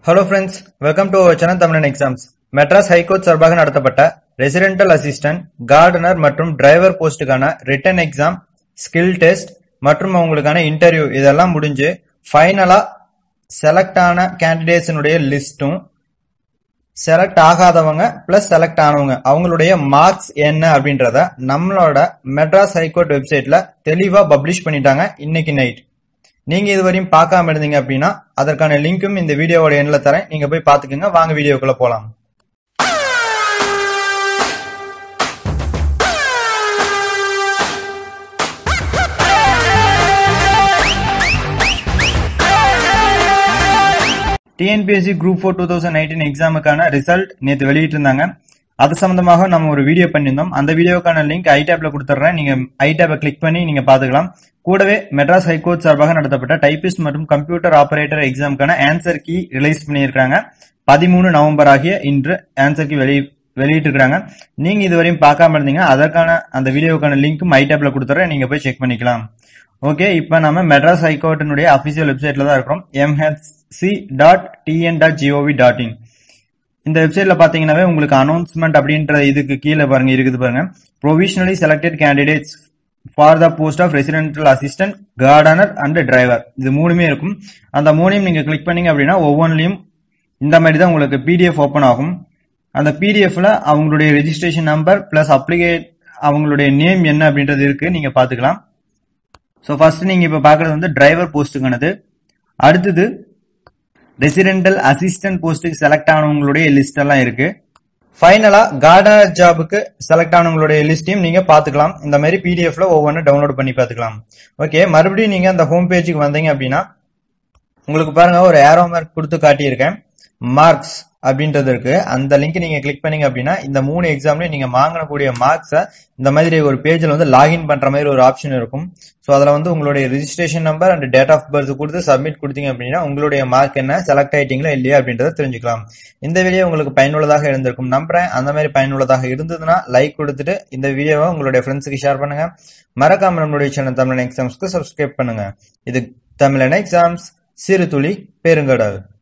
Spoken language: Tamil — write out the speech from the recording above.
hello friends welcome to our channel Tamilan exams Madras high court சார்பாக நடத்தப்பட்ட ரெசிடென்டல் அசிஸ்டன்ட் கார்டனர் மற்றும் டிரைவர் போஸ்ட்டுக்கான ரிட்டன் எக்ஸாம் ஸ்கில் டெஸ்ட் மற்றும் அவங்களுக்கான இன்டர்வியூ இதெல்லாம் முடிஞ்சு ஃபைனலா செலக்ட் ஆன கேண்டிடேட்ஸினுடைய லிஸ்ட்டும் செலக்ட் ஆகாதவங்க பிளஸ் செலக்ட் ஆனவங்க அவங்களுடைய மார்க்ஸ் என்ன அப்படின்றத நம்மளோட மெட்ராஸ் ஹைகோர்ட் வெப்சைட்ல தெளிவா பப்ளிஷ் பண்ணிட்டாங்க இன்னைக்கு நைட் நீங்க இதுவரையும் பார்க்காம இருந்தீங்க அப்படின்னா அதற்கான லிங்க்கும் இந்த வீடியோவோட எண்ணில் தரேன் நீங்க போய் பார்த்துக்கோங்க வாங்க வீடியோக்குள்ள போலாம் TNPSC group four two thousand nineteen எக்ஸாமுக்கான ரிசல்ட் நேற்று வெளியிட்டிருந்தாங்க அது சம்பந்தமாக நம்ம ஒரு வீடியோ பண்ணியிருந்தோம் அந்த வீடியோக்கான லிங்க் ஐ டேப்ல கொடுத்துட்றேன் நீங்க ஐ டேப்பை கிளிக் பண்ணி நீங்க பாத்துக்கலாம் கூடவே மெட்ராஸ் ஹைகோர்ட் சார்பாக நடத்தப்பட்ட டைபிஸ்ட் மற்றும் கம்ப்யூட்டர் ஆபரேட்டர் எக்ஸாமுக்கான ஆன்சர் கீ ரிலீஸ் பண்ணியிருக்காங்க பதிமூணு நவம்பர் ஆகிய இன்று ஆன்சர் கீ வெளி வெளியிட்டிருக்காங்க நீங்க இதுவரையும் பார்க்காம இருந்தீங்க அதற்கான அந்த வீடியோக்கான லிங்க்கும் ஐ டேப்ல கொடுத்துறேன் நீங்க போய் செக் பண்ணிக்கலாம் ஓகே இப்போ நம்ம மெட்ராஸ் ஹைகோர்ட்டினுடைய அபிஷியல் வெப்சைட்ல தான் இருக்கிறோம் MHC dot TN dot G O V dot in இந்த வெப்சைட்ல பாத்தீங்கன்னாவே உங்களுக்கு அனௌன்ஸ்மெண்ட் அப்படின்ற இதுக்கு கீழே பாருங்க இருக்குது பாருங்க provisionally selected candidates for the post of residential assistant gardener and driver இது மூணுமே இருக்கும் அந்த மூணையும் நீங்க கிளிக் பண்ணீங்க அப்படின்னா ஒவ்வொன்றிலையும் இந்த மாதிரி தான் உங்களுக்கு பிடிஎஃப் ஓப்பன் ஆகும் அந்த பிடிஎஃப்ல அவங்களுடைய ரெஜிஸ்ட்ரேஷன் நம்பர் பிளஸ் அப்ளிகேட் அவங்களுடைய நேம் என்ன அப்படின்றது இருக்கு நீங்க பாத்துக்கலாம் ஸோ ஃபர்ஸ்ட் நீங்க இப்ப பாக்குறது வந்து டிரைவர் போஸ்ட்டுக்கானது அடுத்தது ரெசிடென்டல் அசிஸ்டன்ட் போஸ்ட்டுக்கு செலக்ட் ஆனவங்களுடைய லிஸ்ட் எல்லாம் இருக்கு ஃபைனலா கார்டனர் ஜாபுக்கு செலக்ட் ஆனவங்களுடைய லிஸ்டையும் நீங்க பாத்துக்கலாம் இந்த மாதிரி பிடிஎஃப்ல ஒவ்வொன்றும் டவுன்லோட் பண்ணி பாத்துக்கலாம் ஓகே மறுபடியும் நீங்க அந்த ஹோம் பேஜுக்கு வந்தீங்க அப்படின்னா உங்களுக்கு பாருங்க ஒரு ஏரோ மார்க் கொடுத்து காட்டியிருக்கேன் மார்க்ஸ் அப்படின்றது இருக்கு அந்த லிங்க் நீங்க கிளிக் பண்ணீங்க அப்படின்னா இந்த மூணு எக்ஸாம்லயும் நீங்க வாங்கக்கூடிய மார்க்ஸை இந்த மாதிரி ஒரு பேஜ்ல வந்து லாகின் பண்ற மாதிரி ஒரு ஆப்ஷன் இருக்கும் ஸோ அதில் வந்து உங்களுடைய registration number and date of birth கொடுத்து சப்மிட் கொடுத்தீங்க அப்படின்னா உங்களுடைய மார்க் என்ன செலக்ட் ஆயிட்டீங்களா இல்லையா அப்படின்றத தெரிஞ்சுக்கலாம் இந்த வீடியோ உங்களுக்கு பயனுள்ளதாக இருந்திருக்கும் நம்புறேன் அந்த மாதிரி பயனுள்ளதாக இருந்ததுன்னா லைக் கொடுத்துட்டு இந்த வீடியோவை உங்களுடைய ஃப்ரெண்ட்ஸுக்கு ஷேர் பண்ணுங்க மறக்காம நம்மளுடைய சேனல் தமிழன் எக்ஸாம்ஸ்க்கு சப்ஸ்கிரைப் பண்ணுங்க இது தமிழன் எக்ஸாம்ஸ் சிறு துளி பெருங்கடல்